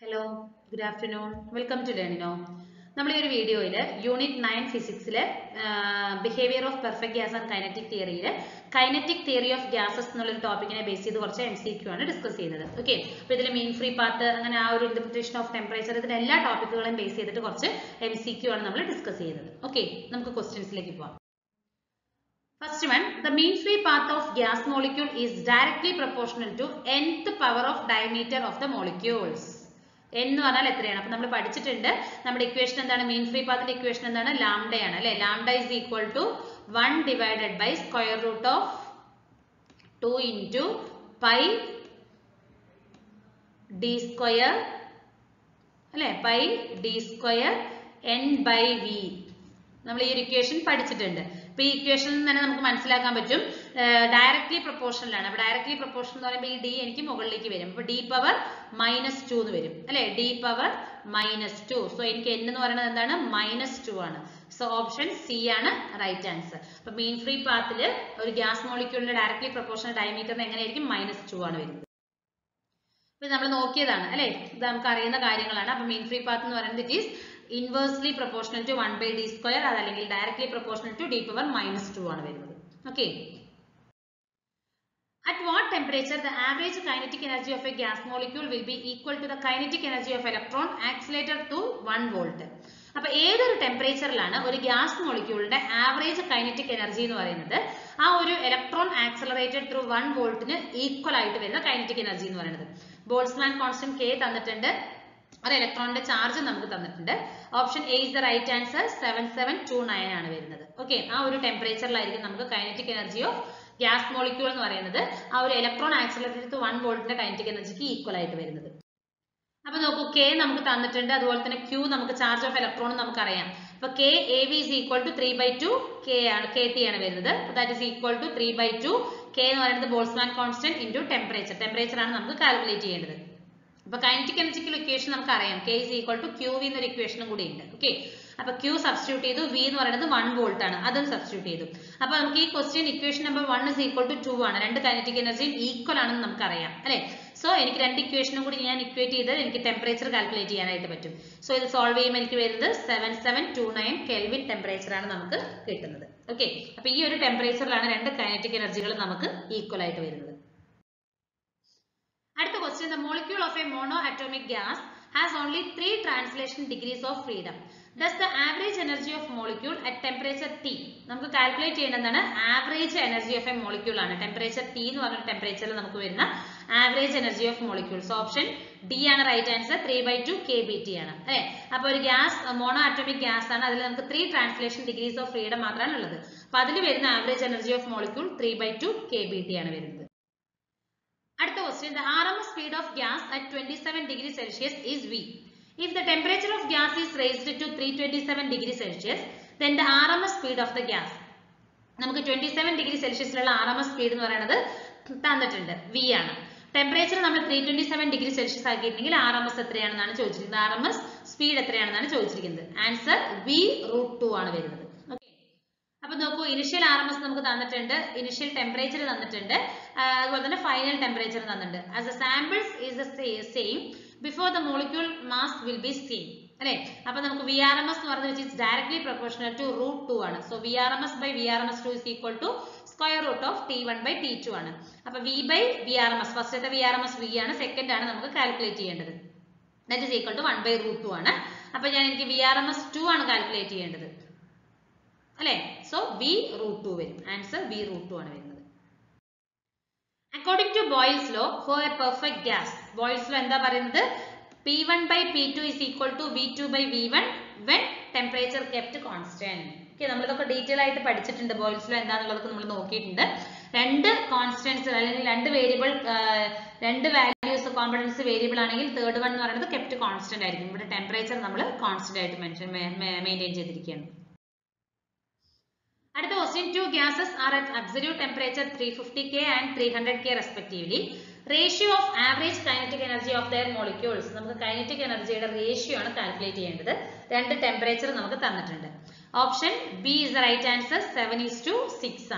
Hello good afternoon welcome to ലേണിനോ നമ്മൾ ഈ ഒരു വീഡിയോയിൽ യൂണിറ്റ് നയൻ ഫിസിക്സിൽ behaviour of perfect gas and kinetic തിയറിയിൽ കൈനറ്റിക് തിയറി ഓഫ് ഗ്യാസസ് എന്നുള്ളൊരു ടോപ്പിക്കിനെ ബേസ് ചെയ്ത് കുറച്ച് എം സി ക്യൂ ആണ് ഡിസ്കസ് ചെയ്യുന്നത് ഓക്കെ അപ്പോൾ ഇതിൽ മീൻ ഫ്രീ പാത്ത് അങ്ങനെ ആ ഒരു ഇന്റർപ്രിറ്റേഷൻ ഓഫ് ടെമ്പറേച്ചർ ഇതിന്റെ എല്ലാ ടോപ്പിക്കുകളെയും ബേസ് ചെയ്തിട്ട് കുറച്ച് എം സി ക്യൂ ആണ് നമ്മൾ ഡിസ്കസ് ചെയ്യുന്നത് ഓക്കെ നമുക്ക് ക്വസ്റ്റ്യൻസിലേക്ക് പോവാം First one, the mean free path of gas molecule is directly proportional to nth power of diameter of the molecules. n എന്ന് പറഞ്ഞാൽ എത്രയാണ് അപ്പൊ നമ്മൾ പഠിച്ചിട്ടുണ്ട് നമ്മുടെ ഇക്വേഷൻ എന്താണ് മീൻ ഫ്രീ പാത്തിന്റെ ഇക്വേഷൻ എന്താണ് ലാംഡയാണ് അല്ലെ lambda is equal to one divided by square root of two into pi D square അല്ലെ pi D square N by V നമ്മൾ ഈ ഒരു ഇക്വേഷൻ പഠിച്ചിട്ടുണ്ട് അപ്പൊ ഈ ഇക്വേഷനിൽ നിന്ന് തന്നെ നമുക്ക് മനസ്സിലാക്കാൻ പറ്റും ഡയറക്ട്ലി പ്രൊപ്പോർഷണൽ ആണ് അപ്പൊ ഡയറക്ട്ലി പ്രൊപ്പോർഷൻ എന്ന് പറയുമ്പോൾ ഈ ഡി എനിക്ക് മുകളിലേക്ക് വരും അപ്പൊ ഡി പവർ മൈനസ് ടു എന്ന് വരും അല്ലെ D power minus two so എനിക്ക് n എന്ന് പറയുന്നത് എന്താണ് മൈനസ് ടു ആണ് സോ ഓപ്ഷൻ സി ആണ് റൈറ്റ് ആൻസർ അപ്പൊ മീൻ ഫ്രീ പാത്തില് ഒരു ഗ്യാസ് മോളിക്യൂളിന്റെ ഡയറക്ട്ലി പ്രൊപ്പോർഷണൽ ഡയമീറ്ററിന് എങ്ങനെയായിരിക്കും മൈനസ് ടു ആണ് വരുന്നത് അപ്പൊ നമ്മൾ നോക്കിയതാണ് അല്ലെ ഇത് നമുക്ക് അറിയുന്ന കാര്യങ്ങളാണ് അപ്പൊ മീൻ ഫ്രീ പാത്ത് എന്ന് പറയുന്നത് it is inversely proportional to one by D square അതല്ലെങ്കിൽ directly proportional to D power minus two ആണ് വരുന്നത് okay At what temperature the average kinetic energy of a gas molecule will be equal to the kinetic energy of electron accelerated to 1 volt. അപ്പൊ ഏതൊരു ടെമ്പറേച്ചറിലാണ് ഒരു gas മോളിക്യൂളിന്റെ average kinetic energy എന്ന് പറയുന്നത് ആ ഒരു ഇലക്ട്രോൺ ആക്സലറേറ്റഡ് ത്രൂ വൺ വോൾട്ടിന് ഈക്വൽ ആയിട്ട് വരുന്ന കൈനറ്റിക് എനർജി എന്ന് പറയുന്നത് ബോൾസ്മാൻ കോൺസ്റ്റന്റ് കെ തന്നിട്ടുണ്ട് ഒരു ഇലക്ട്രോണിന്റെ ചാർജ് നമുക്ക് തന്നിട്ടുണ്ട് option A is the right answer seven seven two nine ആണ് വരുന്നത് ഓക്കെ ആ ഒരു ടെമ്പറേച്ചറിലായിരിക്കും നമുക്ക് kinetic energy of gas molecule എന്ന് പറയുന്നത് ആ ഒരു ഇലക്ട്രോൺ ആക്സിലറേറ്റഡ് വൺ വോൾട്ടിന്റെ കൈനറ്റിക് എനർജിക്ക് ഈക്വൽ ആയിട്ട് വരുന്നത് അപ്പൊ നോക്കൂ കെ നമുക്ക് തന്നിട്ടുണ്ട് അതുപോലെ തന്നെ ക്യൂ നമുക്ക് ചാർജ് ഓഫ് ഇലക്ട്രോൺ നമുക്കറിയാം അപ്പൊ K A V is equal to three by two K ആണ് കെ ടി ആണ് വരുന്നത് that is equal to three by two K എന്ന് പറയുന്നത് Boltzmann constant into temperature temperature ആണ് നമുക്ക് കാൽക്കുലേറ്റ് ചെയ്യേണ്ടത് അപ്പൊ കൈനറ്റിക് എനർജിക്കൽ ഇക്വേഷൻ നമുക്ക് അറിയാം K is equal to Q V എന്നൊരു ഇക്വേഷനും കൂടി ഉണ്ട് ഓക്കെ അപ്പൊ ക്യൂ സബ്സ്റ്റിറ്റ്യൂട്ട് ചെയ്തു വി എന്ന് പറയുന്നത് വൺ വോൾട്ട് ആണ് അതും സബ്സ്റ്റിറ്റ്യൂട്ട് ചെയ്തു അപ്പൊ നമുക്ക് ഈ question equation number one is equal to two ആണ് രണ്ട് കൈനറ്റിക് എനർജിയും ഈക്വൽ ആണെന്ന് നമുക്കറിയാം അല്ലെ സോ എനിക്ക് രണ്ട് ഇക്വേഷനും കൂടി ഞാൻ ഇക്വേറ്റ് ചെയ്ത് എനിക്ക് ടെമ്പറേച്ചർ കാൽക്കുലേറ്റ് ചെയ്യാനായിട്ട് പറ്റും സോ ഇത് സോൾവ് ചെയ്യുമ്പോൾ എനിക്ക് വരുന്നത് seven seven two nine kelvin temperature ആണ് നമുക്ക് കിട്ടുന്നത് ഓക്കെ അപ്പൊ ഈ ഒരു ടെമ്പറേച്ചറിലാണ് രണ്ട് കൈനറ്റിക് എനർജികൾ നമുക്ക് ഈക്വൽ ആയിട്ട് വരുന്നത് അടുത്ത question the molecule of a mono atomic gas has only three translation degrees of freedom thus the average energy of molecule at temperature T നമുക്ക് കാൽക്കുലേറ്റ് ചെയ്യേണ്ടതാണ് average energy of a molecule ആണ് temperature T എന്ന് പറഞ്ഞ ടെമ്പറേച്ചറിൽ നമുക്ക് വരുന്ന average energy of molecules option D ആണ് right answer three by two K B T ആണ് അല്ലെ അപ്പൊ ഒരു ഗ്യാസ് മോണോ ആറ്റോമിക് ഗ്യാസ് ആണ് അതിൽ നമുക്ക് three translation degrees of freedom മാത്രമാണ് ഉള്ളത് അപ്പൊ അതിൽ വരുന്ന average energy of molecule three by two K B T ആണ് വരുന്നത് അടുത്ത question the R M S speed of gas at twenty seven degree Celsius is V if the temperature of gas is raised to three twenty seven degree Celsius then the R M S speed of the gas നമുക്ക് twenty seven degree സെൽഷ്യസിലുള്ള R M S speed എന്ന് പറയുന്നത് തന്നിട്ടുണ്ട് V ആണ് temperature നമ്മൾ three twenty seven degree Celsius ആക്കിയിട്ടുണ്ടെങ്കിൽ R M S എത്രയാണെന്നാണ് ചോദിച്ചിരിക്കുന്നത് ആർ എം എസ് സ്പീഡ് എത്രയാണെന്നാണ് ചോദിച്ചിരിക്കുന്നത് ആൻസർ വി റൂട്ട് ടു ആണ് വരുന്നത് അപ്പൊ നോക്കൂ ഇനിഷ്യൽ ആർ എം എസ് നമുക്ക് തന്നിട്ടുണ്ട് ഇനിഷ്യൽ ടെമ്പറേച്ചർ തന്നിട്ടുണ്ട് അതുപോലെ തന്നെ ഫൈനൽ ടെമ്പറേച്ചർ തന്നിട്ടുണ്ട് as a samples is the same before the molecule mass will be same അല്ലെ അപ്പൊ നമുക്ക് വി ആർ എം എസ് എന്ന് പറയുന്നത് which is directly proportional to root two ആണ് so V R M S by V R M S two is equal to square root of T one by T two ആണ് അപ്പൊ V by V R M S ഫസ്റ്റത്തെ V R M S V ആണ് second ആണ് നമുക്ക് calculate ചെയ്യേണ്ടത് that is equal to one by root two ആണ് അപ്പൊ ഞാൻ എനിക്ക് V R M S two ആണ് കാൽക്കുലേറ്റ് ചെയ്യേണ്ടത് അല്ലെ സോ വി റൂട്ട് ടു വരും ആൻസർ വി റൂട്ട് ടു ആണ് വരുന്നത് according to Boyle's law for a perfect gas Boyle's law എന്താ പറയുന്നത് P one by P two is equal to V two by V one when temperature kept constant okay നമ്മളിതൊക്കെ detail ആയിട്ട് പഠിച്ചിട്ടുണ്ട് boils law എന്താണെന്നുള്ളതൊക്കെ നമ്മൾ നോക്കിയിട്ടുണ്ട് രണ്ട് constants അല്ലെങ്കിൽ രണ്ട് വേരിയബിൾ രണ്ട് വാല്യൂസ് കോമ്പണൻസ് വേരിയബിൾ ആണെങ്കിൽ തേർഡ് വൺ എന്ന് പറയുന്നത് കെപ്റ്റ് കോൺസ്റ്റന്റ് ആയിരിക്കും ഇവിടെ ടെമ്പറേച്ചർ നമ്മൾ കോൺസ്റ്റന്റ് ആയിട്ട് മെൻഷൻ മെയിൻറ്റെയിൻ ചെയ്തിരിക്കുകയാണ് അടുത്ത question two gases are at absolute temperature three fifty K and three hundred K respectively ratio of average kinetic energy of their molecules നമുക്ക് kinetic എനർജിയുടെ റേഷ്യോ ആണ് calculate ചെയ്യേണ്ടത് രണ്ട് ടെമ്പറേച്ചർ നമുക്ക് തന്നിട്ടുണ്ട് option B is the right answer seven is to six ആണ്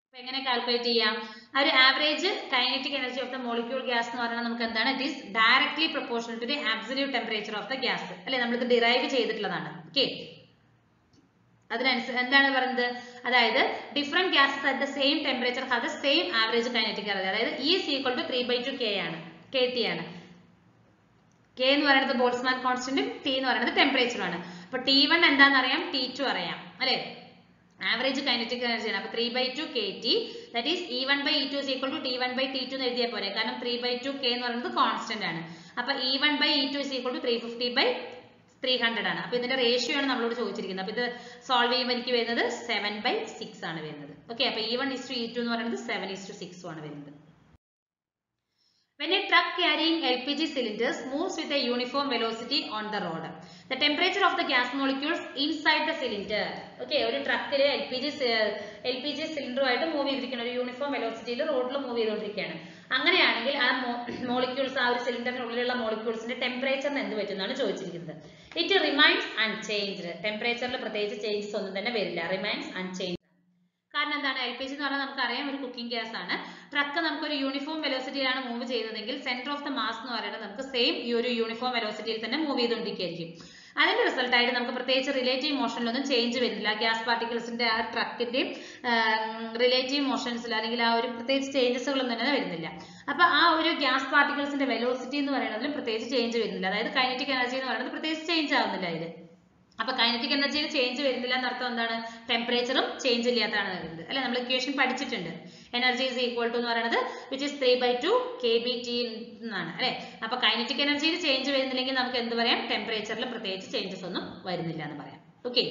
അപ്പൊ എങ്ങനെ കാൽക്കുലേറ്റ് ചെയ്യാം ആ ഒരു average kinetic energy of the molecule gas എന്ന് പറയുന്നത് നമുക്ക് എന്താണ് it is directly proportional to the absolute temperature of the gas അല്ലെ നമ്മളിത് ഡിറൈവ് ചെയ്തിട്ടുള്ളതാണ് ഓക്കെ അതിനനുസരിച്ച് എന്താണ് പറയുന്നത് അതായത് different gases at the same temperature have the same average kinetic energy അതായത് E is equal to three by two K ആണ് K T ആണ് കെ എന്ന് പറയുന്നത് ബോൾസ്മാൻ കോൺസ്റ്റന്റും ടി എന്ന് പറയുന്നത് ടെമ്പറേച്ചറും ആണ് അപ്പൊ ടി വൺ എന്താണെന്ന് അറിയാം ടി ടു അറിയാം അല്ലെ ആവറേജ് കൈനറ്റിക് എനർജി ആണ് അപ്പൊ three by two K T that is E one by E two is equal to T one by T two എന്ന് എഴുതിയാൽ പോരെ കാരണം ത്രീ ബൈ ടു കെ എന്ന് പറയുന്നത് കോൺസ്റ്റന്റ് ആണ് അപ്പൊ E one by E two is equal to three fifty by three hundred ആണ് അപ്പൊ ഇതിന്റെ റേഷ്യോ ആണ് നമ്മളോട് ചോദിച്ചിരിക്കുന്നത് അപ്പൊ ഇത് സോൾവ് ചെയ്യുമ്പോൾ എനിക്ക് വരുന്നത് സെവൻ ബൈ സിക്സ് ആണ് വരുന്നത് ഓക്കെ അപ്പൊ E one is to E two എന്ന് പറയുന്നത് സെവൻ ഇസ് ടു സിക്സും ആണ് വരുന്നത് When a truck carrying LPG cylinders moves with a uniform velocity on the road, the temperature of the gas molecules inside the cylinder, okay, ഒരു ട്രക്കിൽ L P G L P G സിലിണ്ടറുമായിട്ട് move ചെയ്തിരിക്കുകയാണ് ഒരു uniform വെലോസിറ്റിയിൽ റോഡിൽ move ചെയ്തുകൊണ്ടിരിക്കുകയാണ് അങ്ങനെയാണെങ്കിൽ ആ molecules ആ ഒരു സിലിണ്ടറിനുള്ളിലുള്ള മോളിക്യൂൾസിന്റെ ടെമ്പറേച്ചറിന് എന്ത് പറ്റുന്നതാണ് ചോദിച്ചിരിക്കുന്നത് ഇറ്റ് റിമൈൻസ് അൺചേഞ്ച്ഡ് ടെമ്പറേച്ചറിൽ പ്രത്യേകിച്ച് ചേഞ്ചസ് ഒന്നും തന്നെ വരില്ല റിമൈൻസ് അൺചേഞ്ച് കാരണം എന്താണ് എൽ പി ജി എന്ന് പറഞ്ഞാൽ നമുക്കറിയാം ഒരു കുക്കിംഗ് ഗ്യാസ് ആണ് ട്രക്ക് നമുക്ക് ഒരു യൂണിഫോം വെലോസിറ്റിയിലാണ് മൂവ് ചെയ്യുന്നതെങ്കിൽ സെന്റർ ഓഫ് ദ മാസ് എന്ന് പറയുന്നത് നമുക്ക് സെയിം ഈ ഒരു യൂണിഫോം വെലോസിറ്റിയിൽ തന്നെ മൂവ് ചെയ്തുകൊണ്ടിരിക്കുകയായിരിക്കും അതിന്റെ റിസൾട്ട് ആയിട്ട് നമുക്ക് പ്രത്യേകിച്ച് റിലേറ്റീവ് മോഷനിലൊന്നും ചേഞ്ച് വരുന്നില്ല ഗ്യാസ് പാർട്ടിക്കിൾസിന്റെ ആ ട്രക്കിന്റെ റിലേറ്റീവ് മോഷൻസിൽ അല്ലെങ്കിൽ ആ ഒരു പ്രത്യേകിച്ച് ചേഞ്ചസുകളൊന്നും തന്നെ വരുന്നില്ല അപ്പൊ ആ ഒരു ഗ്യാസ് പാർട്ടിക്കിൾസിന്റെ വെലോസിറ്റി എന്ന് പറയുന്നതിൽ പ്രത്യേകിച്ച് ചേഞ്ച് വരുന്നില്ല അതായത് കൈനറ്റിക് എനർജി എന്ന് പറയുന്നത് പ്രത്യേകിച്ച് ചേഞ്ച് ആവുന്നില്ല അതിൽ അപ്പൊ കൈനറ്റിക് എനർജിയിൽ ചേഞ്ച് വരുന്നില്ല എന്നർത്ഥം എന്താണ് ടെമ്പറേച്ചറും ചേഞ്ച് ഇല്ലാത്തതാണ് വരുന്നത് അല്ലെ നമ്മൾ ഇക്വേഷൻ പഠിച്ചിട്ടുണ്ട് എനർജി ഈസ് ഈക്വൽ ടു എന്ന് പറയുന്നത് which is three by two K B T എന്നാണ് അല്ലെ അപ്പൊ കൈനറ്റിക് എനർജിയിൽ ചേഞ്ച് വരുന്നില്ലെങ്കിൽ നമുക്ക് എന്ത് പറയാം ടെമ്പറേച്ചറിൽ പ്രത്യേകിച്ച് ചേഞ്ചസ് ഒന്നും വരുന്നില്ല എന്ന് പറയാം okay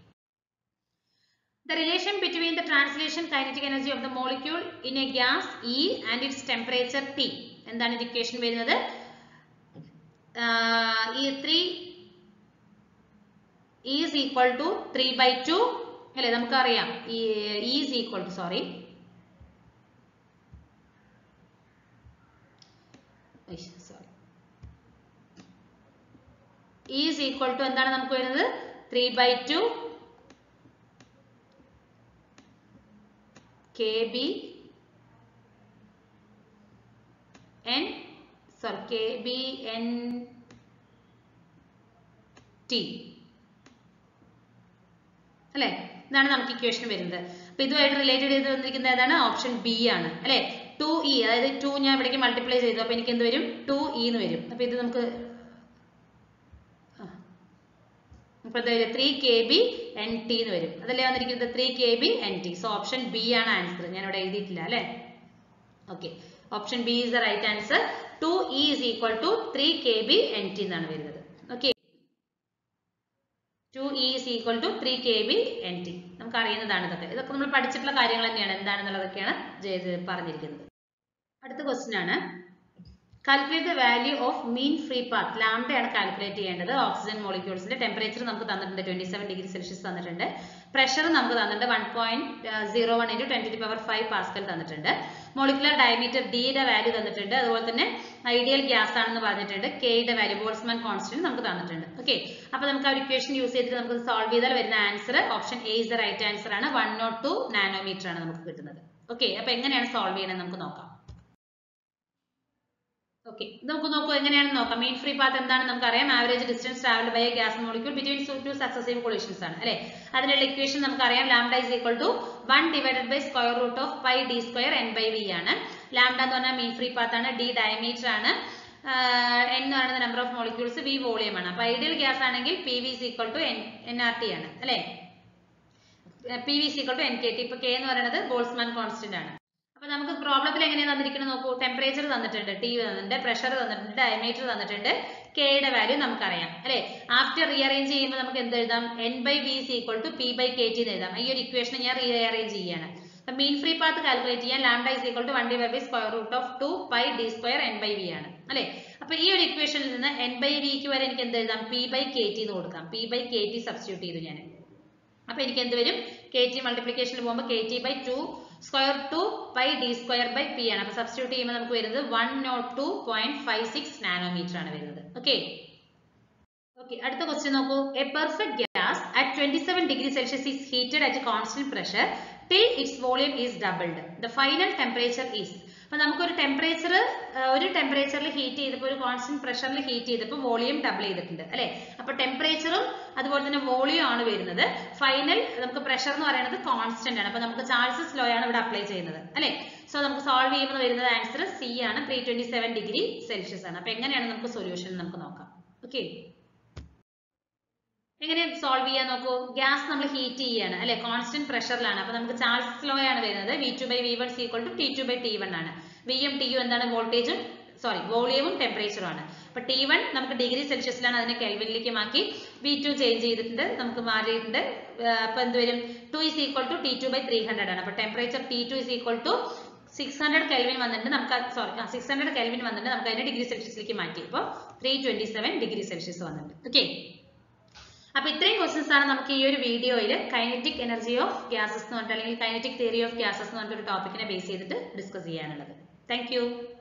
The relation between the translation kinetic energy of the molecule in a gas E and its temperature T എന്താണ് ഇത് ഇക്വേഷൻ വരുന്നത് ഈ three is equal to three by two അല്ലെ നമുക്കറിയാം is equal to sorry sorry is equal to എന്താണ് നമുക്ക് വരുന്നത് three by two K B N sorry K B N T അല്ലെ ഇതാണ് നമുക്ക് ഇക്വേഷൻ വരുന്നത് അപ്പൊ ഇതുമായിട്ട് റിലേറ്റഡ് ചെയ്ത് വന്നിരിക്കുന്നത് ഏതാണ് ഓപ്ഷൻ ബി ആണ് അല്ലെ ടു ഇ അതായത് ടു ഞാൻ ഇവിടേക്ക് മൾട്ടിപ്ലൈ ചെയ്തു അപ്പൊ എനിക്ക് എന്ത് വരും ടു ഇ എന്ന് വരും അപ്പൊ ഇത് നമുക്ക് അപ്പൊ three K B N T എന്ന് വരും അതല്ലേ വന്നിരിക്കുന്നത് three K B N T so option B ആണ് ആൻസർ ഞാൻ ഇവിടെ എഴുതിയിട്ടില്ല അല്ലെ okay option B is the right answer two E is equal to three K B N T എന്നാണ് വരുന്നത് okay two E is equal to three K B N T നമുക്ക് അറിയുന്നതാണ് ഇതൊക്കെ ഇതൊക്കെ നമ്മൾ പഠിച്ചിട്ടുള്ള കാര്യങ്ങൾ തന്നെയാണ് എന്താണെന്നുള്ളതൊക്കെയാണ് പറഞ്ഞിരിക്കുന്നത് അടുത്ത ക്വസ്റ്റ്യൻ ആണ് calculate the value of mean free path ലാംഡയാണ് കാൽക്കുലേറ്റ് ചെയ്യേണ്ടത് ഓക്സിജൻ മോളിക്യൂൾസിന്റെ ടെമ്പറേച്ചർ നമുക്ക് തന്നിട്ടുണ്ട് ട്വന്റി സെവൻ ഡിഗ്രി സെൽഷ്യസ് തന്നിട്ടുണ്ട് പ്രഷർ നമുക്ക് തന്നിട്ടുണ്ട് one point zero one into twenty power five pascal തന്നിട്ടുണ്ട് മോളിക്കുലർ ഡയമീറ്റർ ഡിയുടെ വാല്യൂ തന്നിട്ടുണ്ട് അതുപോലെ തന്നെ ഐഡിയൽ ഗ്യാസ് ആണെന്ന് പറഞ്ഞിട്ടുണ്ട് കെയുടെ വാല്യൂ ബോൾസ്മാൻ കോൺസ്റ്റന്റ് നമുക്ക് തന്നിട്ടുണ്ട് ഓക്കെ അപ്പൊ നമുക്ക് ആ ഇക്വേഷൻ യൂസ് ചെയ്തിട്ട് നമുക്ക് സോൾവ് ചെയ്താൽ വരുന്ന answer option A is the right answer ആണ് വൺ നോട്ട് ടു നാനോമീറ്റർ ആണ് നമുക്ക് കിട്ടുന്നത് ഓക്കെ അപ്പൊ എങ്ങനെയാണ് സോൾവ് ചെയ്യണമെന്ന് നമുക്ക് നോക്കാം ഓക്കെ നമുക്ക് നോക്കൂ എങ്ങനെയാണെന്ന് നോക്കാം മെയിൻ ഫ്രീ പാത്ത് എന്താണ് നമുക്കറിയാം average distance travelled by gas molecule between two successive collisions ആണ് അല്ലെ അതിനുള്ള ഇക്വേഷൻ നമുക്കറിയാം lambda is equal to one divided by square root of pi D square N by V ആണ് ലാംഡ എന്ന് പറഞ്ഞാൽ mean free path ആണ് D diameter ആണ് N എന്ന് പറയുന്ന number of molecules V volume ആണ് അപ്പൊ ഐഡിയൽ ഗ്യാസ് ആണെങ്കിൽ P V is equal to N R T ആണ് അല്ലെ P V is equal to N K T ഇപ്പൊ കെ എന്ന് പറയുന്നത് ബോൾസ്മാൻ കോൺസ്റ്റന്റ് ആണ് അപ്പൊ നമുക്ക് പ്രോബ്ലത്തിൽ എങ്ങനെയാണ് തന്നിരിക്കുന്നത് നോക്കൂ ടെമ്പറേച്ചർ തന്നിട്ടുണ്ട് ടി തന്നിട്ടുണ്ട് പ്രഷർ തന്നിട്ടുണ്ട് ഡയമീറ്റർ തന്നിട്ടുണ്ട് കെയുടെ വാല്യൂ നമുക്കറിയാം അല്ലെ ആഫ്റ്റർ റീഅറേഞ്ച് ചെയ്യുമ്പോൾ നമുക്ക് എന്ത് എഴുതാം N by V is equal to P by K T എന്ന് എഴുതാം ഈ ഒരു ഇക്വേഷൻ ഞാൻ റീഅറേഞ്ച് ചെയ്യാണ് അപ്പൊ മീൻ ഫ്രീ പാത്ത് കാൽക്കുലേറ്റ് ചെയ്യാൻ lambda is equal to one divide by square root of two pi D square N by V ആണ് അല്ലെ അപ്പൊ ഈ ഒരു ഇക്വേഷനിൽ നിന്ന് എൻ ബൈ വിക്ക് വരെ എനിക്ക് എന്ത് എഴുതാം പി ബൈ കെ ടി എന്ന് കൊടുക്കാം P by K T substitute ചെയ്തു ഞാൻ അപ്പൊ എനിക്ക് എന്ത് വരും കെ ടി മൾട്ടിപ്ലിക്കേഷനിൽ പോകുമ്പോൾ K T by two square two by D square by P ആണ് അപ്പൊ സബ്സ്റ്റിറ്റ്യൂട്ട് ചെയ്യുമ്പോൾ നമുക്ക് വരുന്നത് one nought two point five six nanometre ആണ് വരുന്നത് ഓക്കെ ഓക്കെ അടുത്ത ക്വസ്റ്റ്യൻ നോക്കൂ a perfect gas at twenty seven degree Celsius is heated at constant pressure till its volume is doubled. The final temperature is അപ്പൊ നമുക്കൊരു temperature ഒരു ടെമ്പറേച്ചറിൽ heat ചെയ്തപ്പോൾ ഒരു കോൺസ്റ്റന്റ് പ്രഷറിൽ ഹീറ്റ് ചെയ്തപ്പോൾ വോളിയം ഡബിൾ ചെയ്തിട്ടുണ്ട് അല്ലെ അപ്പൊ ടെമ്പറേച്ചറും അതുപോലെ തന്നെ വോളിയം ആണ് വരുന്നത് ഫൈനൽ നമുക്ക് പ്രഷർ എന്ന് പറയുന്നത് കോൺസ്റ്റന്റ് ആണ് അപ്പൊ നമുക്ക് ചാൾസസ് ലോ ആണ് ഇവിടെ അപ്ലൈ ചെയ്യുന്നത് അല്ലെ സോ നമുക്ക് സോൾവ് ചെയ്യുമ്പോൾ വരുന്നത് ആൻസർ സി ആണ് three twenty seven degree Celsius ആണ് അപ്പൊ എങ്ങനെയാണ് നമുക്ക് സൊല്യൂഷൻ നമുക്ക് നോക്കാം ഓക്കെ എങ്ങനെ സോൾവ് ചെയ്യാൻ നോക്കൂ ഗ്യാസ് നമ്മൾ ഹീറ്റ് ചെയ്യാണ് അല്ലെ കോൺസ്റ്റന്റ് പ്രഷറിലാണ് അപ്പൊ നമുക്ക് ചാൾസ് ലോ ആണ് വരുന്നത് V two by V one equal to T two by T one ആണ് വിയും ടിയും എന്താണ് വോൾട്ടേജും സോറി വോളിയവും ടെമ്പറേച്ചറും ആണ് അപ്പൊ ടി വൺ നമുക്ക് ഡിഗ്രി സെൽഷ്യസിലാണ് അതിനെ കെൽവിനിലേക്ക് മാറ്റി വി ടു ചേഞ്ച് ചെയ്തിട്ടുണ്ട് നമുക്ക് മാറിയിട്ടുണ്ട് അപ്പൊ എന്ത് വരും two is equal to T two by three hundred ആണ് അപ്പൊ temperature T two is equal to six hundred kelvin വന്നിട്ട് നമുക്ക് സോറി സിക്സ് ഹൺഡ്രഡ് കെൽവിൻ വന്നിട്ട് നമുക്ക് അതിനെ ഡിഗ്രി സെൽഷ്യസിലേക്ക് മാറ്റി അപ്പോൾ three twenty seven degree Celsius വന്നിട്ടുണ്ട് ഓക്കെ അപ്പൊ ഇത്രയും ക്വസ്റ്റ്യൻസ് ആണ് നമുക്ക് ഈ ഒരു വീഡിയോയിൽ കൈനറ്റിക് എനർജി ഓഫ് ഗ്യാസസ് എന്ന് പറഞ്ഞിട്ട് അല്ലെങ്കിൽ കൈനറ്റിക് തിയറി ഓഫ് ഗ്യാസസ് എന്ന് പറഞ്ഞിട്ട് ഒരു ടോപ്പിക്കിനെ ബേസ് ചെയ്തിട്ട് ഡിസ്കസ് ചെയ്യാനുള്ളത് താങ്ക്